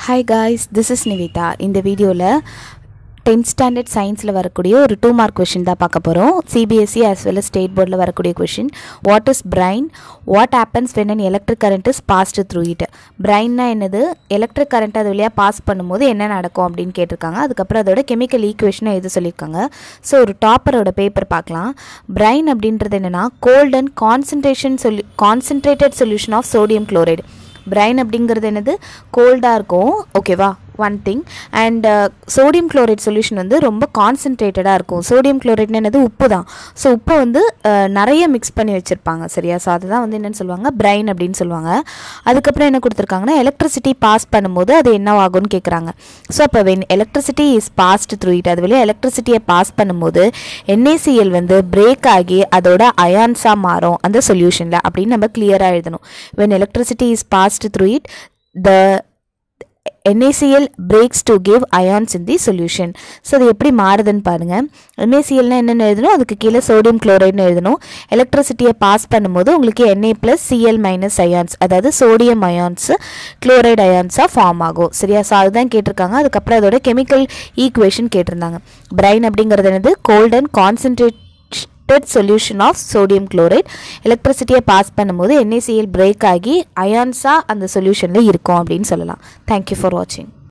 hi guys this is Nivitha இந்த வீடியோவில் tenth standard சயின்ஸில் வரக்கூடிய ஒரு டூ மார்க் கொஷின் தான் பார்க்க போகிறோம் CBSE as well as state போர்டில் வரக்கூடிய question what is brine what happens when an electric current is passed through it பிரைன்னா என்னது எலக்ட்ரிக் கரண்ட் அது வழியாக பாஸ் பண்ணும்போது என்ன நடக்கும் அப்படின்னு கேட்டிருக்காங்க அதுக்கப்புறம் அதோட கெமிக்கல் ஈக்குவேஷனை எது சொல்லியிருக்காங்க ஸோ ஒரு டாப்பரோட பேப்பர் பார்க்கலாம் பிரைன் அப்படின்றது என்னென்னா கோல்ட் அண்ட் கான்சன்ட்ரேஷன் சொல்லி concentrated solution of sodium chloride brine அப்படிங்கிறது என்னது கோல்டாக இருக்கும் ஓகேவா one thing and sodium chloride solution வந்து ரொம்ப கான்சன்ட்ரேட்டடாக இருக்கும் சோடியம் குளோரைட்னு என்னது உப்பு தான் ஸோ உப்பை வந்து அஹ், நிறைய மிக்ஸ் பண்ணி வச்சுருப்பாங்க சரியா ஸோ அதுதான் வந்து என்னென்னு சொல்லுவாங்க பிரைன் அப்படின்னு சொல்லுவாங்க அதுக்கப்புறம் என்ன கொடுத்துருக்காங்கன்னா எலக்ட்ரிசிட்டி பாஸ் பண்ணும்போது அது என்ன ஆகும்னு கேட்குறாங்க ஸோ அப்போ when electricity is passed through it அது வழியாக எலக்ட்ரிசிட்டியை பாஸ் பண்ணும்போது NaCl வந்து பிரேக் ஆகி அதோட அயான்ஸாக மாறும் அந்த சொல்யூஷனில் அப்படின்னு நம்ம கிளியராக எழுதணும் when electricity is passed through it the NaCl breaks to give ions in the solution so அது எப்படி மாறுதுன்னு பாருங்கள் NaClனா என்னென்னு எழுதணும் அதுக்கு கீழே சோடியம் குளோரைட்னு எழுதணும் எலக்ட்ரிசிட்டியை பாஸ் பண்ணும்போது உங்களுக்கு Na plus C L minus ions அதாவது சோடியம் அயான்ஸ் குளோரைடு அயான்ஸாக ஃபார்ம் ஆகும் சரியா ஸோ அதுதான் கேட்டிருக்காங்க அதுக்கப்புறம் அதோட கெமிக்கல் ஈக்குவேஷன் கேட்டிருந்தாங்க பிரைன் அப்படிங்கிறது என்னது cold and concentrate solution of sodium chloride எலக்ட்ரிசிட்டியை பாஸ் பண்ணும்போது NaCl பிரேக் ஆகி அயான்ஸாக அந்த சொல்யூஷனில் இருக்கும் அப்படின்னு சொல்லலாம் தேங்க்யூ ஃபார் வாட்சிங்